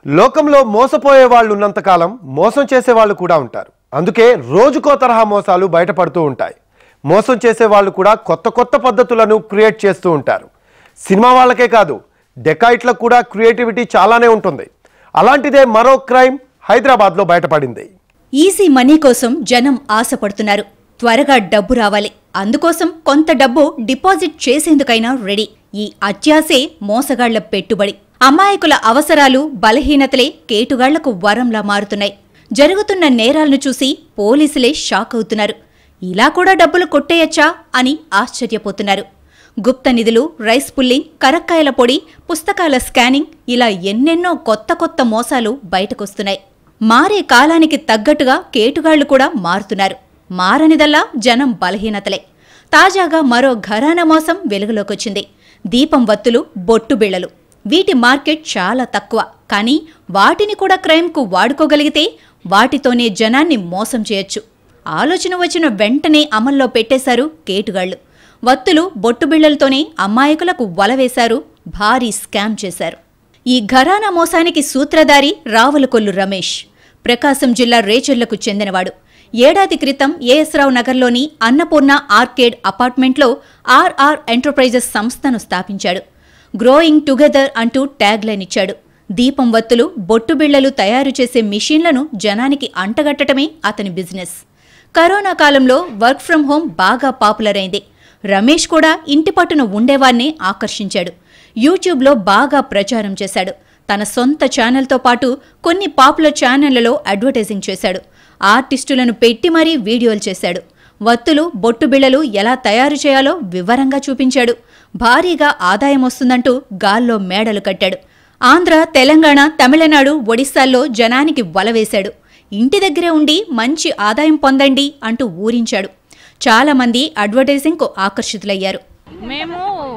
లోకంలో మోసపోయే వాళ్ళు ఉన్నంతకాలం మోసం చేసే వాళ్ళు కూడా ఉంటారు అందుకే రోజుకో తరహా మోసాలు బయటపడుతూ ఉంటాయి మోసం చేసే వాళ్ళు కూడా కొత్త కొత్త పద్ధతులను క్రియేట్ చేస్తూ ఉంటారు సినిమా వాళ్ళకే కాదు డెకాయిట్లకు కూడా క్రియేటివిటీ చాలానే ఉంటుంది అలాంటిదే మరో క్రైమ్ హైదరాబాద్లో బయటపడింది ఈజీ మనీ కోసం జనం ఆశపడుతున్నారు త్వరగా డబ్బు రావాలి అందుకోసం కొంత డబ్బు డిపాజిట్ చేసేందుకైనా రెడీ ఈ అత్యాసే మోసగాళ్ల పెట్టుబడి అమాయకుల అవసరాలు బలహీనతలే కేటుగాళ్లకు వరంలా మారుతున్నాయి జరుగుతున్న నేరాలను చూసి పోలీసులే షాక్ అవుతున్నారు ఇలా కూడా డబ్బులు కొట్టేయచ్చా అని ఆశ్చర్యపోతున్నారు గుప్త నిధులు రైస్ పుల్లింగ్ కరక్కాయల పొడి పుస్తకాల స్కానింగ్ ఇలా ఎన్నెన్నో కొత్త కొత్త మోసాలు బయటకొస్తున్నాయి మారే కాలానికి తగ్గట్టుగా కేటుగాళ్లు కూడా మారుతున్నారు మారనిదల్లా జనం బలహీనతలే తాజాగా మరో ఘరానా మోసం వెలుగులోకొచ్చింది దీపం వత్తులు బొట్టు బిళ్లలు వీటి మార్కెట్ చాలా తక్కువ కానీ వాటిని కూడా క్రైమ్కు వాడుకోగలిగితే వాటితోనే జనాన్ని మోసం చేయొచ్చు ఆలోచన వచ్చిన వెంటనే అమల్లో పెట్టేశారు కేటుగాళ్లు వత్తులు బొట్టు బిళ్లలతోనే అమ్మాయికులకు వలవేశారు భారీ స్కామ్ చేశారు ఈ ఘరానా మోసానికి సూత్రధారి రావులకొల్లు రమేష్ ప్రకాశం జిల్లా రేచర్లకు చెందినవాడు ఏడాది క్రితం ఏఎస్ రావు నగర్లోని అన్నపూర్ణ ఆర్కేడ్ అపార్ట్మెంట్లో ఆర్ఆర్ ఎంటర్ప్రైజెస్ సంస్థను స్థాపించాడు గ్రోయింగ్ టుగెదర్ అంటూ ట్యాగ్ లైన్ ఇచ్చాడు దీపం వత్తులు బొట్టు బిళ్లలు తయారు చేసే మిషన్లను జనానికి అంటగట్టడమే అతని బిజినెస్ కరోనా కాలంలో వర్క్ ఫ్రం హోం బాగా పాపులర్ అయింది రమేష్ కూడా ఇంటి పట్టున ఉండేవారిని ఆకర్షించాడు యూట్యూబ్లో బాగా ప్రచారం చేశాడు తన సొంత ఛానల్తో పాటు కొన్ని పాపులర్ ఛానళ్లలో అడ్వర్టైజింగ్ చేశాడు ఆర్టిస్టులను పెట్టి మరీ వీడియోలు చేశాడు వత్తులు బొట్టు బిళ్లలు ఎలా తయారు చేయాలో వివరంగా చూపించాడు భారీగా ఆదాయం వస్తుందంటూ గాల్లో మేడలు కట్టాడు ఆంధ్ర తెలంగాణ తమిళనాడు ఒడిశాల్లో జనానికి వలవేశాడు ఇంటి దగ్గరే ఉండి మంచి ఆదాయం పొందండి అంటూ ఊరించాడు చాలామంది అడ్వర్టైజింగ్కు ఆకర్షితులయ్యారు మేము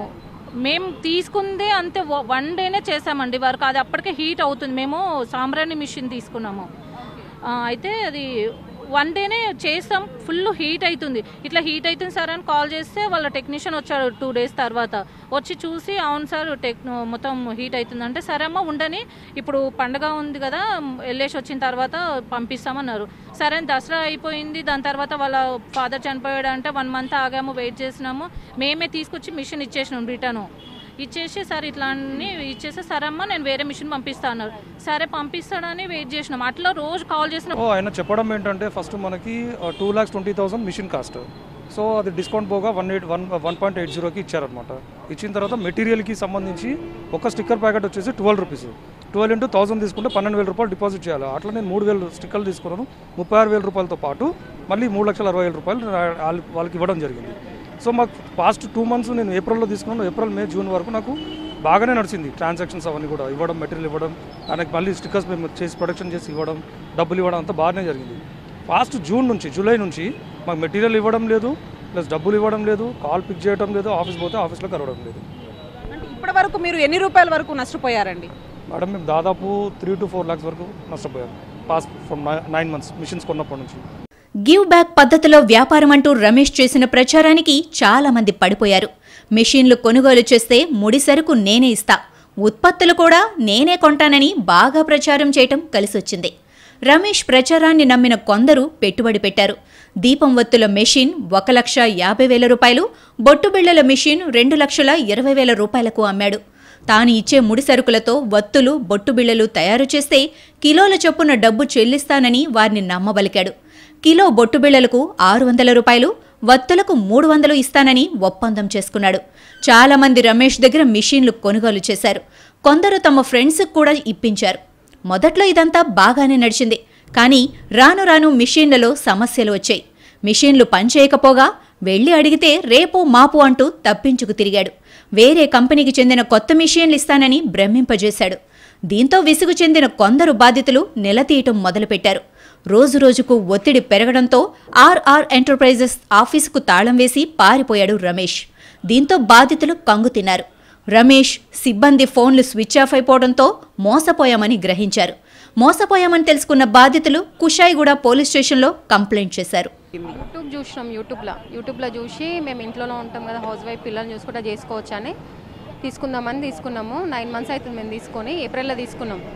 మేము తీసుకుందే అంతే వ- వన్ డేనే చేసామండి వర్క్ అది అప్పటికే హీట్ అవుతుంది మేము సాంబ్రాణి మిషన్ తీసుకున్నాము ఆ, అయితే అది వన్ డేనే చేస్తాం ఫుల్ హీట్ అవుతుంది ఇట్లా హీట్ అవుతుంది సార్ అని కాల్ చేస్తే వాళ్ళ టెక్నీషియన్ వచ్చాడు టూ డేస్ తర్వాత వచ్చి చూసి అవును సార్ టెక్ మొత్తం హీట్ అవుతుంది అంటే సరే అమ్మ ఉండని ఇప్పుడు పండగ ఉంది కదా వెళ్ళేసి వచ్చిన తర్వాత పంపిస్తామన్నారు సరే అని దసరా అయిపోయింది దాని తర్వాత వాళ్ళ ఫాదర్ చనిపోయాడు అంటే వన్ మంత్ ఆగాము వెయిట్ చేసినాము మేమే తీసుకొచ్చి మిషన్ ఇచ్చేసినాం రిటర్న్ ఇచ్చేసి సరే ఇట్లా అని ఇచ్చేసి సరే అమ్మ నేను వేరే మిషన్ పంపిస్తా అన్నారు సరే పంపిస్తాడని వెయిట్ చేసినాం అట్లా రోజు కాల్ చేసిన ఓ ఆయన చెప్పడం ఏంటంటే ఫస్ట్ మనకి two lakhs twenty thousand machine cost so అది డిస్కౌంట్ పోగా one eight one one point eight జీరోకి ఇచ్చారనమాట ఇచ్చిన తర్వాత మెటీరియల్కి సంబంధించి ఒక స్టిక్కర్ ప్యాకెట్ వచ్చేసి twelve rupees twelve into thousand తీసుకుంటే పన్నెండు వేల రూపాయలు డిపాజిట్ చేయాలి అట్లా నేను మూడు వేలు స్టిక్కర్లు తీసుకున్నాను ముప్పై ఆరు వేల రూపాయలతో పాటు మళ్ళీ మూడు లక్షల అరవై వేల రూపాయలు నా- వాళ్ళ- వాళ్ళకి ఇవ్వడం జరిగింది సో మాకు పాస్ట్ టూ మంత్స్ నేను ఏప్రిల్లో తీసుకున్నాను ఏప్రిల్ మే జూన్ వరకు నాకు బాగానే నడిచింది ట్రాన్సాక్షన్స్ అవన్నీ కూడా ఇవ్వడం మెటీరియల్ ఇవ్వడం ఆయనకి మళ్ళీ స్టిక్కర్స్ మేము చేసి ప్రొడక్షన్ చేసి ఇవ్వడం డబ్బులు ఇవ్వడం అంతా బాగానే జరిగింది ఫాస్ట్ జూన్ నుంచి జూలై నుంచి మాకు మెటీరియల్ ఇవ్వడం లేదు ప్లస్ డబ్బులు ఇవ్వడం లేదు కాల్ పిక్ చేయడం లేదు ఆఫీస్ పోతే ఆఫీస్లో కలవడం లేదు అంటే ఇప్పటి వరకు మీరు ఎన్ని రూపాయల వరకు నష్టపోయారండి మేడం మేము దాదాపు త్రీ టు ఫోర్ ల్యాక్స్ వరకు నష్టపోయాం past from nine months machines కొన్నప్పటి నుంచి గివ్ బ్యాక్ పద్ధతిలో వ్యాపారం అంటూ రమేష్ చేసిన ప్రచారానికి చాలా మంది పడిపోయారు మెషిన్లు కొనుగోలు చేస్తే ముడి సరుకు నేనే ఇస్తా ఉత్పత్తులు కూడా నేనే కొంటానని బాగా ప్రచారం చేయటం కలిసొచ్చింది రమేష్ ప్రచారాన్ని నమ్మిన కొందరు పెట్టుబడి పెట్టారు దీపం వత్తుల మెషిన్ ఒక లక్ష యాభై వేల రూపాయలు బొట్టు బిళ్లల మెషిన్ రెండు లక్షల ఇరవై వేల రూపాయలకు అమ్మాడు తాను ఇచ్చే ముడి సరుకులతో వత్తులు బొట్టు బిళ్లలు తయారు చేస్తే కిలోల చొప్పున డబ్బు చెల్లిస్తానని వారిని నమ్మబలికాడు కిలో బొట్టు బిళ్లలకు ఆరు వందల రూపాయలు వత్తులకు మూడు వందలు ఇస్తానని ఒప్పందం చేసుకున్నాడు చాలా మంది రమేష్ దగ్గర మిషన్లు కొనుగోలు చేశారు కొందరు తమ ఫ్రెండ్స్కి కూడా ఇప్పించారు మొదట్లో ఇదంతా బాగానే నడిచింది కానీ రాను రాను మిషన్లలో సమస్యలు వచ్చాయి మిషన్లు పనిచేయకపోగా వెళ్లి అడిగితే రేపు మాపు అంటూ తప్పించుకు తిరిగాడు వేరే కంపెనీకి చెందిన కొత్త మిషన్లు ఇస్తానని భ్రమింపజేశాడు దీంతో విసుగు చెందిన కొందరు బాధితులు నిలతీయటం మొదలుపెట్టారు రోజురోజుకు ఒత్తిడి పెరగడంతో ఆర్ఆర్ ఎంటర్ప్రైజెస్ ఆఫీసుకు తాళం వేసి పారిపోయాడు రమేష్ దీంతో బాధితులు కంగు తిన్నారు రమేష్ సిబ్బంది ఫోన్లు స్విచ్ ఆఫ్ అయిపోవడంతో మోసపోయామని గ్రహించారు మోసపోయామని తెలుసుకున్న బాధితులు కుషాయిగూడ పోలీస్ స్టేషన్లో కంప్లైంట్ చేశారు యూట్యూబ్ చూసినాం యూట్యూబ్లో యూట్యూబ్లో చూసి మేము ఇంట్లోనే ఉంటాం కదా హౌస్ వైఫ్ పిల్లల్ని చూసుకుంటా చేసుకోవచ్చు అని తీసుకుందామని తీసుకున్నాము నైన్ మంత్స్ అవుతుంది మేము తీసుకొని ఏప్రిల్లో తీసుకున్నాం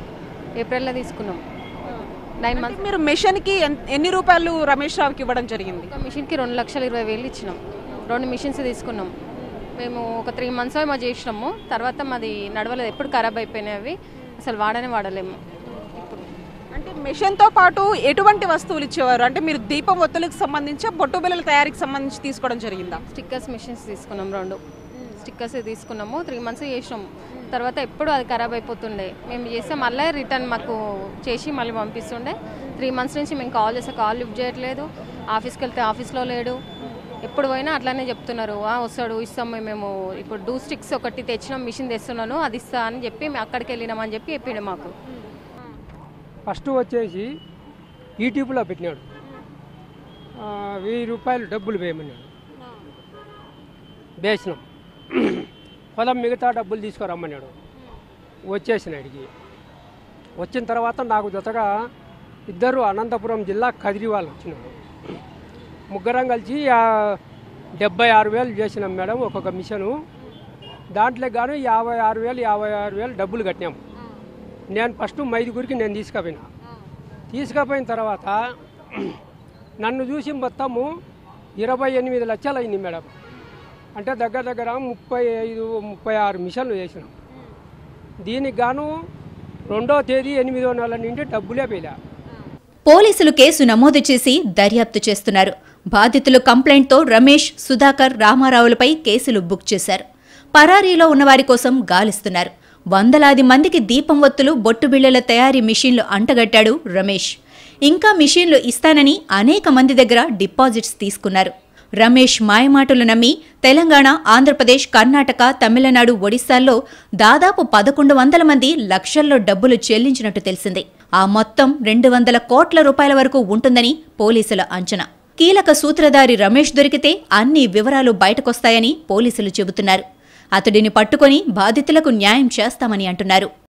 ఏప్రిల్లో తీసుకున్నాం నైన్ మంత్స్ అంటే మీరు మిషన్కి ఎన్- ఎన్ని రూపాయలు రమేష్ రావుకి ఇవ్వడం జరిగింది ఒక మిషన్కి రెండు లక్షల ఇరవై వేలు ఇచ్చినాం రెండు మిషన్స్ తీసుకున్నాం మేము ఒక త్రీ మంత్స్ ఏమో చేసినాము తర్వాత మాది నడవలేదు ఎప్పుడు ఖరాబ్ అయిపోయినాయి అవి అసలు వాడనే వాడలేము ఇప్పుడు అంటే మిషన్తో పాటు ఎటువంటి వస్తువులు ఇచ్చేవారు అంటే మీరు దీపం ఒత్తులకు సంబంధించి బొట్టు బిల్లల తయారీకి సంబంధించి తీసుకోవడం జరిగిందా స్టిక్కర్స్ మిషన్స్ తీసుకున్నాం రెండు స్టిక్కర్స్ తీసుకున్నాము త్రీ మంత్స్ చేసినాము తర్వాత ఎప్పుడు అది ఖరాబ్ అయిపోతుండే మేము చేస్తే మళ్ళీ రిటర్న్ మాకు చేసి మళ్ళీ పంపిస్తుండే త్రీ మంత్స్ నుంచి మేము కాల్ చేస్తే కాల్ లిఫ్ట్ చేయట్లేదు ఆఫీస్కి వెళ్తే ఆఫీస్లో లేడు ఎప్పుడు పోయినా అట్లానే చెప్తున్నారు "ఆ, వస్తాడు ఇస్తాం మేము ఇప్పుడు డూ స్టిక్స్ ఒకటి తెచ్చినాం మిషన్ తెస్తున్నాను అది ఇస్తా అని చెప్పి మేము అక్కడికి వెళ్ళినామని చెప్పి చెప్పిండు మాకు ఫస్ట్ వచ్చేసి యూట్యూబ్లో పెట్టినాడు ఆ, వెయ్యి రూపాయలు డబ్బులు వేయమన్నాడు వేసినాం పొలం మిగతా డబ్బులు తీసుకురమ్మన్నాడు వచ్చేసిన అడిగి వచ్చిన తర్వాత నాకు జతగా ఇద్దరు అనంతపురం జిల్లా కదిరి వాళ్ళు వచ్చినారు ముగ్గురం కలిసి ఆ, డెబ్బై ఆరు వేలు చేసినాం మేడం ఒక్కొక్క మిషను దాంట్లో గాను యాభై ఆరు వేలు యాభై ఆరు వేలు డబ్బులు కట్టినాము నేను ఫస్ట్ మైదుగురికి నేను తీసుకుపోయినా తీసుకుపోయిన తర్వాత నన్ను చూసి మొత్తము ఇరవై ఎనిమిది లక్షలు అయింది మేడం అంటే దగ్గర దగ్గర ముప్పై ఐదు ముప్పై ఆరు మిషన్లు చేసినాం దీనికి గాను రెండో తేదీ ఎనిమిదో నెల నుండి డబ్బులే పోయలే పోలీసులు కేసు నమోదు చేసి దర్యాప్తు చేస్తున్నారు బాధితులు కంప్లైంట్తో రమేష్ సుధాకర్ రామారావులపై కేసులు బుక్ చేశారు పరారీలో ఉన్నవారి కోసం గాలిస్తున్నారు వందలాది మందికి దీపం ఒత్తులు బొట్టుబిళ్లల తయారీ మిషన్లు అంటగట్టాడు రమేష్ ఇంకా మిషన్లు ఇస్తానని అనేక మంది దగ్గర డిపాజిట్స్ తీసుకున్నారు రమేష్ మాయమాటలు నమ్మి తెలంగాణ ఆంధ్రప్రదేశ్ కర్ణాటక తమిళనాడు ఒడిశాల్లో దాదాపు పదకొండు వందల మంది లక్షల్లో డబ్బులు చెల్లించినట్టు తెలిసింది ఆ మొత్తం రెండు వందల కోట్ల రూపాయల వరకు ఉంటుందని పోలీసుల అంచనా కీలక సూత్రధారి రమేష్ దొరికితే అన్ని వివరాలు బయటకొస్తాయని పోలీసులు చెబుతున్నారు అతడిని పట్టుకొని బాధితులకు న్యాయం చేస్తామని అంటున్నారు